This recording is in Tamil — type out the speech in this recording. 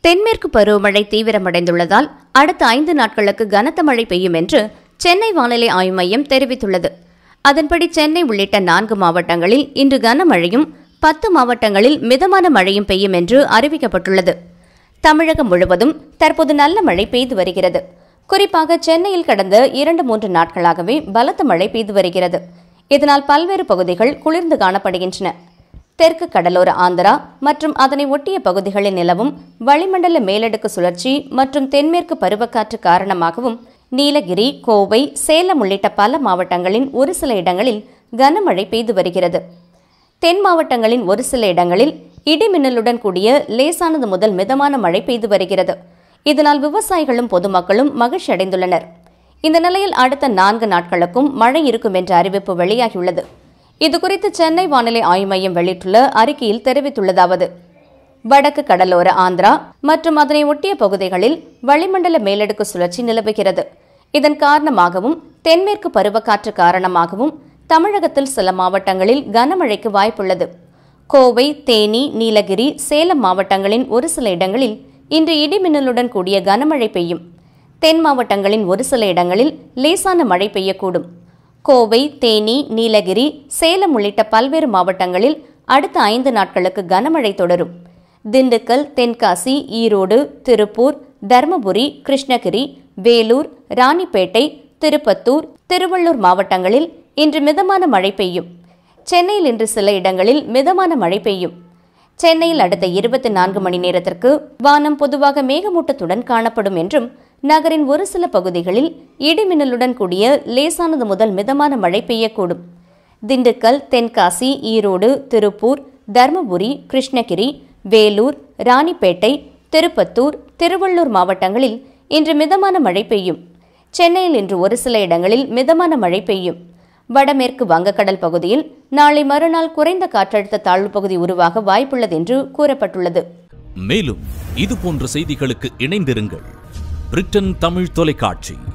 தென்மேற்கு பருவமழை தீவிரமடைந்துள்ளதால் அடுத்த ஐந்து நாட்களுக்கு கனத்த மழை பெய்யும் என்று சென்னை வானிலை ஆய்வு மையம் தெரிவித்துள்ளது அதன்படி சென்னை உள்ளிட்ட நான்கு மாவட்டங்களில் இன்று கனமழையும் பத்து மாவட்டங்களில் மிதமான மழையும் பெய்யும் என்று அறிவிக்கப்பட்டுள்ளது தமிழகம் முழுவதும் தற்போது நல்ல மழை பெய்து வருகிறது குறிப்பாக சென்னையில் கடந்த இரண்டு மூன்று நாட்களாகவே பலத்த மழை பெய்து வருகிறது இதனால் பல்வேறு பகுதிகள் குளிர்ந்து காணப்படுகின்றன தெற்கு கடலோர ஆந்திரா மற்றும் அதனை ஒட்டிய பகுதிகளில் நிலவும் வளிமண்டல மேலடுக்கு சுழற்சி மற்றும் தென்மேற்கு பருவக்காற்று காரணமாகவும் நீலகிரி கோவை சேலம் உள்ளிட்ட பல மாவட்டங்களின் ஒரு சில இடங்களில் கனமழை பெய்து வருகிறது தென் மாவட்டங்களின் ஒரு சில இடங்களில் இடி மின்னலுடன் கூடிய லேசானது முதல் மிதமான மழை பெய்து வருகிறது இதனால் விவசாயிகளும் பொதுமக்களும் மகிழ்ச்சி அடைந்துள்ளனர் இந்த நிலையில் அடுத்த நான்கு நாட்களுக்கும் மழை இருக்கும் என்ற அறிவிப்பு வெளியாகியுள்ளது இதுகுறித்து சென்னை வானிலை ஆய்வு மையம் வெளியிட்டுள்ள அறிக்கையில் தெரிவித்துள்ளதாவது வடக்கு கடலோர ஆந்திரா மற்றும் அதனை ஒட்டிய பகுதிகளில் வளிமண்டல மேலடுக்கு சுழற்சி நிலவுகிறது இதன் காரணமாகவும் தென்மேற்கு பருவக்காற்று காரணமாகவும் தமிழகத்தில் சில மாவட்டங்களில் கனமழைக்கு வாய்ப்புள்ளது கோவை தேனி நீலகிரி சேலம் மாவட்டங்களின் ஒரு சில இடங்களில் இன்று இடிமின்னலுடன் கூடிய கனமழை பெய்யும் தென் மாவட்டங்களின் ஒரு சில இடங்களில் லேசான மழை பெய்யக்கூடும் கோவை தேனி நீலகிரி சேலம் உள்ளிட்ட பல்வேறு மாவட்டங்களில் அடுத்த ஐந்து நாட்களுக்கு கனமழை தொடரும் திண்டுக்கல் தென்காசி ஈரோடு திருப்பூர் தருமபுரி கிருஷ்ணகிரி வேலூர் ராணிப்பேட்டை திருப்பத்தூர் திருவள்ளூர் மாவட்டங்களில் இன்று மிதமான மழை பெய்யும் சென்னையில் இன்று சில இடங்களில் மிதமான மழை பெய்யும் சென்னையில் அடுத்த இருபத்தி நான்கு மணி நேரத்திற்கு வானம் பொதுவாக மேகமூட்டத்துடன் காணப்படும் என்றும் நகரின் ஒரு சில பகுதிகளில் இடிமின்னலுடன் கூடிய லேசானது முதல் மிதமான மழை பெய்யக்கூடும் திண்டுக்கல் தென்காசி ஈரோடு திருப்பூர் தருமபுரி கிருஷ்ணகிரி வேலூர் ராணிப்பேட்டை திருப்பத்தூர் திருவள்ளூர் மாவட்டங்களில் இன்று மிதமான மழை பெய்யும் சென்னையில் இன்று ஒரு சில இடங்களில் மிதமான மழை பெய்யும் வடமேற்கு வங்கக்கடல் பகுதியில் நாளை மறுநாள் குறைந்த காற்றழுத்த தாழ்வு பகுதி உருவாக வாய்ப்புள்ளது என்று கூறப்பட்டுள்ளது மேலும் இது போன்ற செய்திகளுக்கு இணைந்திருங்கள் பிரிட்டன் தமிழ் தொலைக்காட்சி